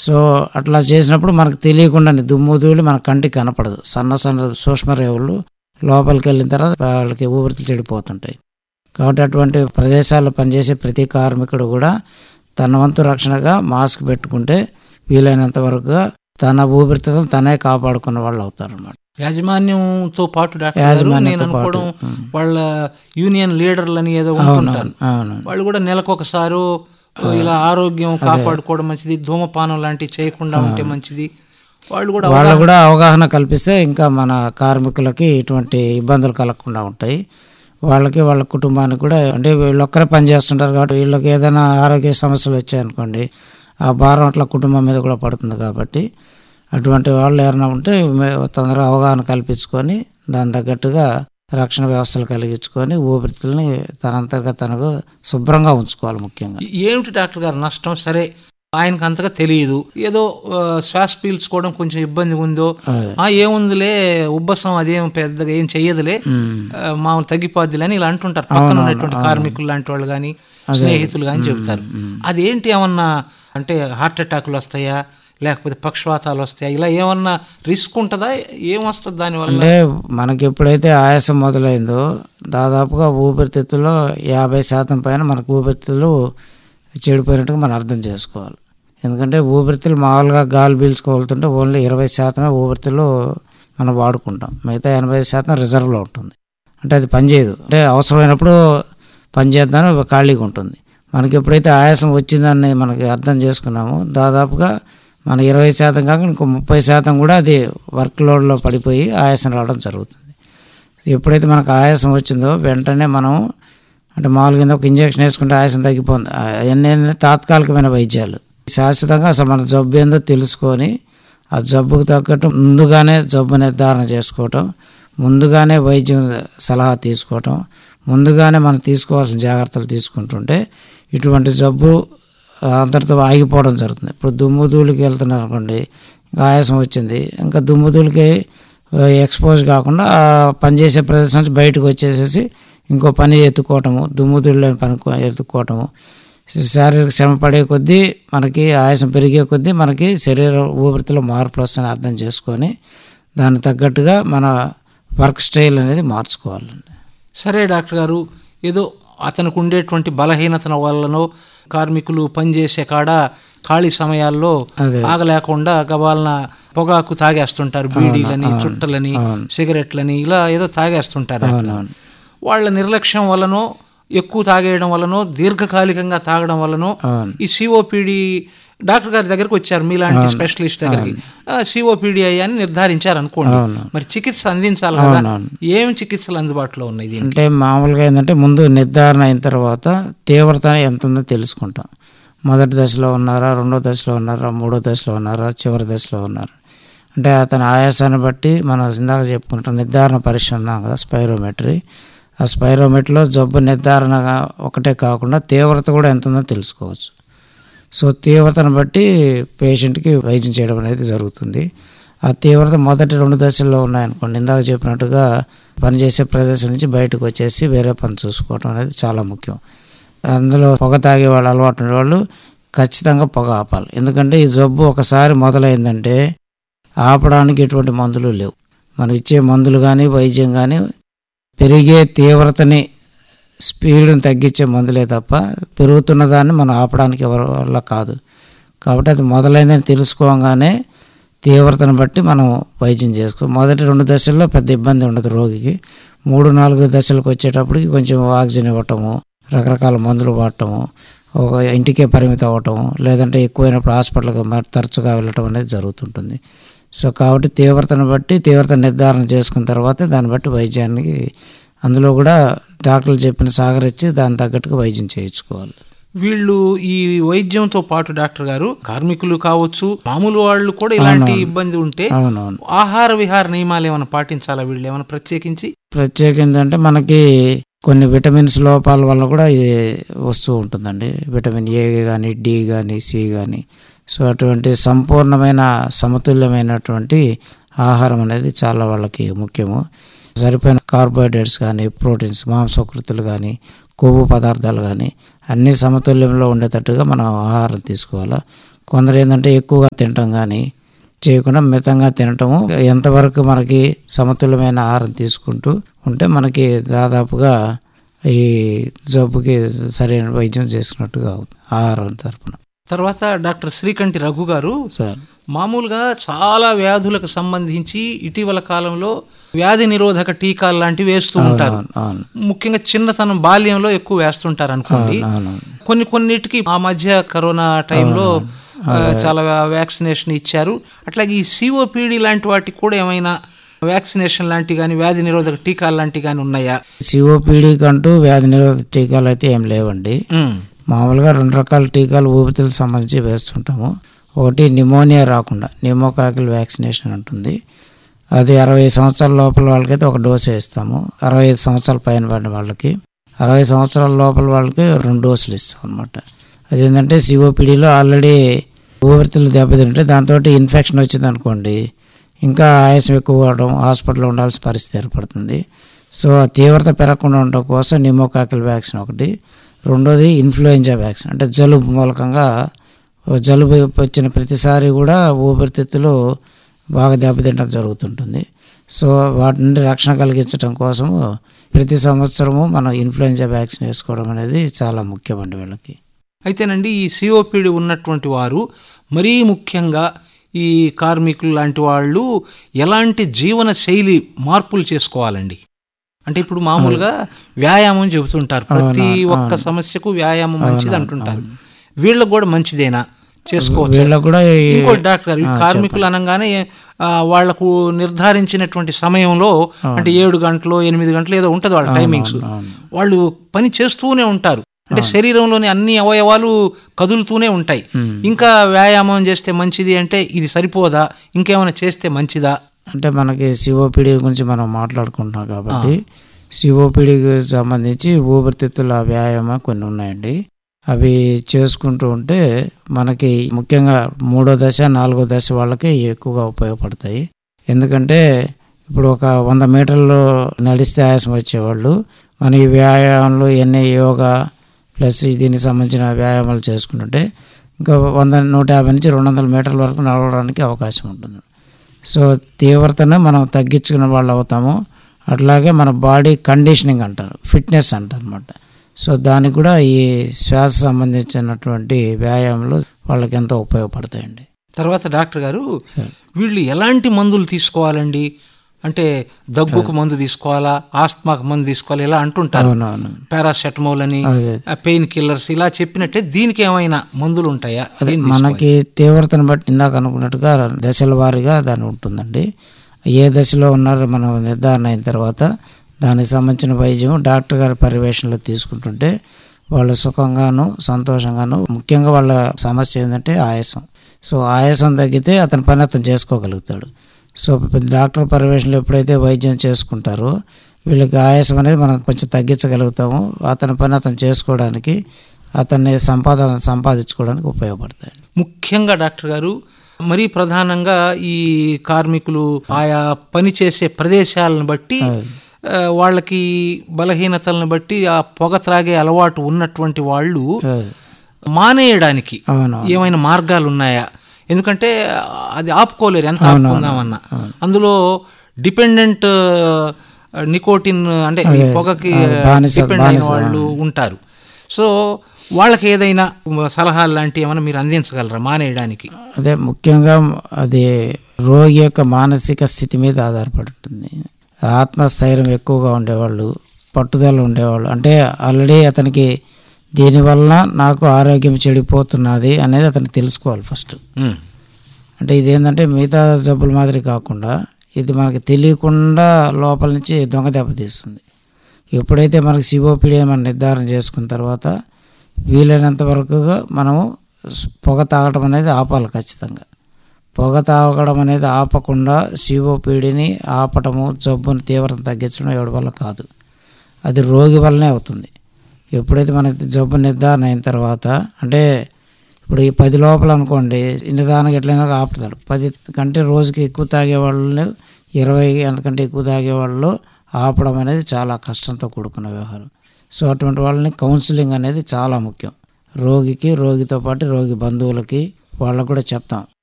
So అట్లా చేసినప్పుడు మనకు తెలియకుండానే దుమ్ము ధూళి మన కంటికి కనపడదు సన్న సన్న సూక్ష్మ రేవులు లోపలికి వెళ్ళిన తర్వాత వాళ్ళకి ఊపిరితిత్తులు చెడిపోతుంటాయి కాబట్టి అటువంటి ప్రదేశాల్లో పనిచేసే ప్రతి కార్మికుడు కూడా తన వంతు రక్షణగా మాస్క్ పెట్టుకుంటే వీలైనంత వరకు తన ఊపిరితిత్తులు తనే కాపాడుకున్న వాళ్ళు అవుతారు అన్నమాట యాజమాన్యంతో పాటు డాక్టర్ గారు నేను యాజమాన్యంతో పాటు అనుకోవడం ఉమ్. వాళ్ళ యూనియన్ లీడర్లని ఏదో అవును ఉంటుంటారు అవును వాళ్ళు కూడా నెలకొకసారి ఇలా ఆరోగ్యం కాపాడుకోవడం మంచిది ధూమపానం లాంటివి చేయకుండా ఉంటే మంచిది వాళ్ళు కూడా వాళ్ళు కూడా అవగాహన కల్పిస్తే ఇంకా మన కార్మికులకి ఇటువంటి ఇబ్బందులు కలగకుండా ఉంటాయి వాళ్ళకి వాళ్ళ కుటుంబానికి కూడా అంటే వీళ్ళొక్కరే పని చేస్తుంటారు కాబట్టి వీళ్ళకి ఏదైనా ఆరోగ్య సమస్యలు వచ్చాయనుకోండి ఆ భారం అట్లా కుటుంబం మీద కూడా పడుతుంది కాబట్టి అటువంటి వాళ్ళు ఎవరైనా ఉంటే మే- తొందరగా అవగాహన కల్పించుకొని దాని తగ్గట్టుగా రక్షణ వ్యవస్థలు కలిగించుకొని ఊపిరితిత్తుల్ని తనంతగా తనకు శుభ్రంగా ఉంచుకోవాలి ముఖ్యంగా ఏమిటి డాక్టర్ గారు నష్టం సరే ఆయనకు అంతగా తెలియదు ఏదో ఆ, శ్వాస పీల్చుకోవడం కొంచెం ఇబ్బంది ఉందో అదే. ఆ ఏముందిలే ఉబ్బసం అదేం పెద్దగా ఏం చెయ్యదులే ఉమ్. ఆ, మామూలు తగ్గిపోద్దిలే అని ఇలా అంటుంటారు పక్కన ఉన్నటువంటి కార్మికులు లాంటి వాళ్ళు కానీ స్నేహితులు కానీ చెబుతారు అదేంటి ఏమన్నా అంటే హార్ట్ అటాకులు వస్తాయా లేకపోతే పక్షవాతాలు వస్తాయా ఇలా ఏమన్నా రిస్క్ ఉంటుందా ఏమొస్తుంది దానివల్ల అంటే మనకి ఎప్పుడైతే ఆయాసం మొదలైందో దాదాపుగా ఊపిరితిత్తులో యాభై శాతం పైన మనకు ఊపిరితిత్తులు చెడిపోయినట్టుగా మనం అర్థం చేసుకోవాలి ఎందుకంటే ఊపిరితిత్తులు మామూలుగా గాలి పీల్చుకోవాలంటే ఓన్లీ ఇరవై శాతమే ఊపిరితిత్తులు మనం వాడుకుంటాం మిగతా ఎనభై శాతం రిజర్వ్లో ఉంటుంది అంటే అది పనిచేయదు అంటే అవసరమైనప్పుడు పనిచేద్దామని ఖాళీగా ఉంటుంది మనకి ఎప్పుడైతే ఆయాసం వచ్చిందని మనకి అర్థం చేసుకున్నామో దాదాపుగా మన ఇరవై శాతం కాక ఇంకో ముప్పై శాతం కూడా అది వర్క్ లోడ్లో పడిపోయి ఆయాసం రావడం జరుగుతుంది ఎప్పుడైతే మనకు ఆయాసం వచ్చిందో వెంటనే మనం అంటే మామూలుగా ఏదో ఒక ఇంజక్షన్ వేసుకుంటే ఆయాసం తగ్గిపోతుంది అవన్నీ ఏంటంటే తాత్కాలికమైన వైద్యాలు శాశ్వతంగా అసలు మన జబ్బు ఏందో తెలుసుకొని ఆ జబ్బుకు తగ్గట్టు ముందుగానే జబ్బు నిర్ధారణ చేసుకోవటం ముందుగానే వైద్యం సలహా తీసుకోవటం ముందుగానే మనం తీసుకోవాల్సిన జాగ్రత్తలు తీసుకుంటుంటే ఇటువంటి జబ్బు అంతటితో ఆగిపోవడం జరుగుతుంది ఇప్పుడు దుమ్ము ధూళికి వెళ్తున్నారు అనుకోండి ఇంకా ఆయాసం వచ్చింది ఇంకా దుమ్ము ధూళికి ఎక్స్పోజ్ కాకుండా ఆ పనిచేసే ప్రదేశం నుంచి బయటకు వచ్చేసేసి ఇంకో పని ఎత్తుకోవటము దుమ్ము ధూళిని పని ఎత్తుకోవటము శారీరక శ్రమ పడే కొద్దీ మనకి ఆయాసం పెరిగే కొద్దీ మనకి శరీర ఊపిరితిత్తులో మార్పులు వస్తాయని అర్థం చేసుకొని దానికి తగ్గట్టుగా మన వర్క్ స్టైల్ అనేది మార్చుకోవాలండి సరే డాక్టర్ గారు ఏదో అతనికి ఉండేటువంటి బలహీనతల వల్లనో కార్మికులు పనిచేసే కాడ ఖాళీ సమయాల్లో అదే. ఆగలేకుండా గబాలన పొగాకు తాగేస్తుంటారు బీడీలని చుట్టలని సిగరెట్లని ఇలా ఏదో తాగేస్తుంటారు అవునవును వాళ్ళ నిర్లక్ష్యం వల్లనో ఎక్కువ తాగేయడం వల్లనో దీర్ఘకాలికంగా తాగడం వల్లనో అవును ఈ సిఓపిడి డాక్టర్ గారి దగ్గరకు వచ్చారు మీలాంటి స్పెషలిస్ట్ దగ్గరికి సిఓపిడి అని నిర్ధారించారు అనుకోండి అవును. మరి చికిత్స అందించాలి కదా అవునవును. ఏం చికిత్సలు అందుబాటులో ఉన్నాయి దీనికి అంటే మామూలుగా ఏంటంటే ముందు నిర్ధారణ అయిన తర్వాత తీవ్రత ఎంత ఉందో తెలుసుకుంటాం మొదటి దశలో ఉన్నారా రెండో దశలో ఉన్నారా మూడో దశలో ఉన్నారా చివరి దశలో ఉన్నారా అంటే అతని ఆయాసాన్ని బట్టి మనం ఇందాక చెప్పుకుంటాం నిర్ధారణ పరీక్ష ఉన్నాం కదా స్పైరోమెట్రీ ఆ స్పైరోమెట్రీలో జబ్బు నిర్ధారణగా ఒకటే కాకుండా తీవ్రత కూడా ఎంత ఉందో తెలుసుకోవచ్చు సో తీవ్రతను బట్టి పేషెంట్కి వైద్యం చేయడం అనేది జరుగుతుంది ఆ తీవ్రత మొదటి రెండు దశల్లో ఉన్నాయనుకోండి ఇందాక చెప్పినట్టుగా పనిచేసే ప్రదేశం నుంచి బయటకు వచ్చేసి వేరే పని చూసుకోవడం అనేది చాలా ముఖ్యం అందులో పొగ తాగే వాళ్ళు అలవాటు ఉన్న వాళ్ళు ఖచ్చితంగా పొగ ఆపాలి ఎందుకంటే ఈ జబ్బు ఒకసారి మొదలైందంటే ఆపడానికి ఎటువంటి మందులు లేవు మనం ఇచ్చే మందులు కానీ వైద్యం కానీ పెరిగే తీవ్రతని స్పీడ్ని తగ్గించే మందులే తప్ప పెరుగుతున్న దాన్ని మనం ఆపడానికి ఎవరి వల్ల కాదు కాబట్టి అది మొదలైందని తెలుసుకోగానే తీవ్రతను బట్టి మనం వైద్యం చేసుకో మొదటి రెండు దశల్లో పెద్ద ఇబ్బంది ఉండదు రోగికి మూడు నాలుగు దశలకు వచ్చేటప్పటికి కొంచెం ఆక్సిజన్ ఇవ్వటము రకరకాల మందులు వాడటము ఒక ఇంటికే పరిమితం అవ్వటము లేదంటే ఎక్కువైనప్పుడు హాస్పిటల్కి మరి తరచుగా వెళ్ళటం అనేది జరుగుతుంటుంది సో కాబట్టి తీవ్రతను బట్టి తీవ్రత నిర్ధారణ చేసుకున్న తర్వాతే దాన్ని బట్టి వైద్యానికి అందులో కూడా డాక్టర్లు చెప్పిన సాగరిచ్చి దాని తగ్గట్టుగా వైద్యం చేయించుకోవాలి వీళ్ళు ఈ వైద్యంతో పాటు డాక్టర్ గారు కార్మికులు కావచ్చు మామూలు వాళ్ళు కూడా ఇలాంటి ఇబ్బంది ఉంటే అవునవును ఆహార విహార నియమాలు ఏమైనా పాటించాలా వీళ్ళు ఏమైనా ప్రత్యేకించి ప్రత్యేకించి అంటే మనకి కొన్ని విటమిన్స్ లోపాల వల్ల కూడా ఇది వస్తూ ఉంటుందండి విటమిన్ ఏ కానీ డి కానీ సి కానీ సో అటువంటి సంపూర్ణమైన సమతుల్యమైనటువంటి ఆహారం అనేది చాలా వాళ్ళకి ముఖ్యము సరిపోయిన కార్బోహైడ్రేట్స్ కానీ ప్రోటీన్స్ మాంసకృతులు కానీ కొవ్వు పదార్థాలు కానీ అన్ని సమతుల్యంలో ఉండేటట్టుగా మనం ఆహారం తీసుకోవాలి కొందరు ఏంటంటే ఎక్కువగా తినటం కానీ చేయకుండా మితంగా తినటము ఎంతవరకు మనకి సమతుల్యమైన ఆహారం తీసుకుంటూ ఉంటే మనకి దాదాపుగా ఈ జబ్బుకి సరైన వైద్యం చేసుకున్నట్టుగా అవుతుంది ఆహారం తరపున తర్వాత డాక్టర్ శ్రీకంఠి రఘు గారు సార్ మామూలుగా చాలా వ్యాధులకు సంబంధించి ఇటీవల కాలంలో వ్యాధి నిరోధక టీకాలు లాంటివి వేస్తూ ఉంటారు అవును అవును ముఖ్యంగా చిన్నతనం బాల్యంలో ఎక్కువ వేస్తుంటారు అనుకోండి అవును కొన్ని కొన్నిటికి ఆ మధ్య కరోనా టైంలో ఆ, చాలా వ్యాక్సినేషన్ ఇచ్చారు అట్లాగే ఈ సిఓపిడి లాంటి వాటికి కూడా ఏమైనా వ్యాక్సినేషన్ లాంటి కానీ వ్యాధి నిరోధక టీకాలు లాంటివి కానీ ఉన్నాయా సిఓపిడి కంటూ వ్యాధి నిరోధక టీకాలు అయితే ఏం లేవండి ఉమ్, మామూలుగా రెండు రకాల టీకాలు ఊపిరితిత్తులకు సంబంధించి వేస్తుంటాము ఒకటి నిమోనియా రాకుండా నిమోకాకిల్ వ్యాక్సినేషన్ ఉంటుంది అది అరవై సంవత్సరాల లోపల వాళ్ళకైతే ఒక డోసు వేస్తాము అరవై ఐదు సంవత్సరాల పైన పడిన వాళ్ళకి అరవై సంవత్సరాల లోపల వాళ్ళకి రెండు డోసులు ఇస్తాం అనమాట అదేంటంటే సిఓపిడిలో ఆల్రెడీ ఊపిరితిత్తులు దెబ్బతింటే దాంతో ఇన్ఫెక్షన్ వచ్చింది అనుకోండి ఇంకా ఆయాసం ఎక్కువ అవడం హాస్పిటల్లో ఉండాల్సిన పరిస్థితి ఏర్పడుతుంది సో ఆ తీవ్రత పెరగకుండా ఉండటం కోసం నిమోకాకిల్ వ్యాక్సిన్ ఒకటి రెండోది ఇన్ఫ్లుయెంజా వ్యాక్సిన్ అంటే జలుబు మూలకంగా జలుబు వచ్చిన ప్రతిసారి కూడా ఊపిరితిత్తులు బాగా దెబ్బతింటం జరుగుతుంటుంది సో వాటి నుండి రక్షణ కలిగించడం కోసము ప్రతి సంవత్సరము మనం ఇన్ఫ్లుయెంజా వ్యాక్సిన్ వేసుకోవడం అనేది చాలా ముఖ్యమండి వీళ్ళకి అయితేనండి ఈ సిఓపిడి ఉన్నటువంటి వారు మరీ ముఖ్యంగా ఈ కార్మికులు లాంటి వాళ్ళు ఎలాంటి జీవన శైలి మార్పులు చేసుకోవాలండి అంటే ఇప్పుడు మామూలుగా వ్యాయామం చెబుతుంటారు ప్రతి ఒక్క సమస్యకు వ్యాయామం మంచిది అంటుంటారు వీళ్ళకు కూడా మంచిదేనా చేసుకోవచ్చు వీళ్ళకు కూడా ఈ- ఇంకోటి డాక్టర్ గారు ఈ కార్మికులు అనగానే ఆ, వాళ్లకు నిర్ధారించినటువంటి సమయంలో అంటే ఏడు గంటలు ఎనిమిది గంటలు ఏదో ఉంటుంది వాళ్ళ టైమింగ్స్ వాళ్ళు పని చేస్తూనే ఉంటారు అంటే శరీరంలోని అన్ని అవయవాలు కదులుతూనే ఉంటాయి ఇంకా వ్యాయామం చేస్తే మంచిది అంటే ఇది సరిపోదా ఇంకేమైనా చేస్తే మంచిదా అంటే మనకి సిఓపిడి గురించి మనం మాట్లాడుకుంటున్నాం కాబట్టి సిఓపిడికి సంబంధించి ఊపిరితిత్తుల వ్యాయామం కొన్ని ఉన్నాయండి అవి చేసుకుంటూ ఉంటే మనకి ముఖ్యంగా మూడో దశ నాలుగో దశ వాళ్ళకి ఎక్కువగా ఉపయోగపడతాయి ఎందుకంటే ఇప్పుడు ఒక వంద మీటర్లు నడిస్తే ఆయాసం వచ్చేవాళ్ళు మన ఈ వ్యాయామాలు ఎన్ని యోగా ప్లస్ దీనికి సంబంధించిన వ్యాయామాలు చేసుకుంటుంటే ఇంకా వంద నూట యాభై నుంచి రెండు వందల మీటర్ల వరకు నడవడానికి అవకాశం ఉంటుంది సో తీవ్రతను మనం తగ్గించుకునే వాళ్ళు అవుతాము అట్లాగే మన బాడీ కండిషనింగ్ అంటారు ఫిట్నెస్ అంటారు అనమాట సో దానికి కూడా ఈ శ్వాస సంబంధించినటువంటి వ్యాయామాలు వాళ్ళకి ఎంతో ఉపయోగపడతాయండి తర్వాత డాక్టర్ గారు సరే. వీళ్ళు ఎలాంటి మందులు తీసుకోవాలండి అంటే దగ్గుకు మందు తీసుకోవాలా ఆస్తమాకు మందు తీసుకోవాలి ఇలా అంటుంటారు అవునవును పారాసెటమాల్ అని అదే పెయిన్ కిల్లర్స్ ఇలా చెప్పినట్టే దీనికి ఏమైనా మందులు ఉంటాయా అదే ఏం మనకి తీవ్రతను బట్టి ఇందాక అనుకున్నట్టుగా దశల వారీగా దాని ఉంటుందండి ఏ దశలో ఉన్నారో మనం నిర్ధారణ అయిన తర్వాత దానికి సంబంధించిన వైద్యం డాక్టర్ గారి పర్యవేక్షణలో తీసుకుంటుంటే వాళ్ళు సుఖంగాను సంతోషంగాను ముఖ్యంగా వాళ్ళ సమస్య ఏంటంటే ఆయాసం సో ఆయాసం తగ్గితే అతని పని అతను చేసుకోగలుగుతాడు సో డాక్టర్ పర్యవేక్షణలో ఎప్పుడైతే వైద్యం చేసుకుంటారో వీళ్ళకి ఆయాసం అనేది మనం కొంచెం తగ్గించగలుగుతాము అతని పని అతను చేసుకోవడానికి అతన్ని సంపాదన సంపాదించుకోవడానికి ఉపయోగపడతాయి ముఖ్యంగా డాక్టర్ గారు మరీ ప్రధానంగా ఈ కార్మికులు ఆయా పని చేసే ప్రదేశాలను బట్టి ఆ, వాళ్ళకి బలహీనతలను బట్టి ఆ పొగ త్రాగే అలవాటు ఉన్నటువంటి వాళ్ళు మానేయడానికి అవును ఏమైనా మార్గాలు ఉన్నాయా ఎందుకంటే అది ఆపుకోలేరు ఎంత ఆపుకుందామన్నా అందులో డిపెండెంట్ నికోటిన్ అంటే ఈ పొగకి బానిస- డిపెండ్ అయిన వాళ్ళు ఉంటారు సో వాళ్ళకి ఏదైనా సలహాలు లాంటివి ఏమైనా మీరు అందించగలరా మానేయడానికి అదే ముఖ్యంగా అది రోగి యొక్క మానసిక స్థితి మీద ఆధారపడి ఉంటుంది ఆత్మస్థైర్యం ఎక్కువగా ఉండేవాళ్ళు పట్టుదల ఉండేవాళ్ళు అంటే ఆల్రెడీ అతనికి దీనివల్ల నాకు ఆరోగ్యం చెడిపోతున్నది అనేది అతనికి తెలుసుకోవాలి ఫస్ట్ ఉమ్. అంటే ఇదేంటంటే మిగతా జబ్బుల మాదిరి కాకుండా ఇది మనకి తెలియకుండా లోపల నుంచి దొంగ దెబ్బతీస్తుంది ఎప్పుడైతే మనకి సిఓపిడి మనం నిర్ధారణ చేసుకున్న తర్వాత వీలైనంత వరకుగా మనము పొగ తాగడం అనేది ఆపాలి ఖచ్చితంగా పొగ తాగడం అనేది ఆపకుండా సిఓపిడిని ఆపటము జబ్బుని తీవ్రత తగ్గించడం ఎవరి వల్ల కాదు అది రోగి వల్లనే అవుతుంది ఎప్పుడైతే మన జబ్బు నిర్ధారణ అయిన తర్వాత అంటే ఇప్పుడు ఈ పది లోపల అనుకోండి నిదానంగా ఎట్లయినా ఆపుతాడు పది కంటే రోజుకి ఎక్కువ తాగే వాళ్ళు ఇరవై అంతకంటే ఎక్కువ తాగే వాళ్ళు ఆపడం అనేది చాలా కష్టంతో కూడుకున్న వ్యవహారం సో అటువంటి వాళ్ళని కౌన్సిలింగ్ అనేది చాలా ముఖ్యం రోగికి రోగితో పాటు రోగి బంధువులకి వాళ్ళకు కూడా చెప్తాం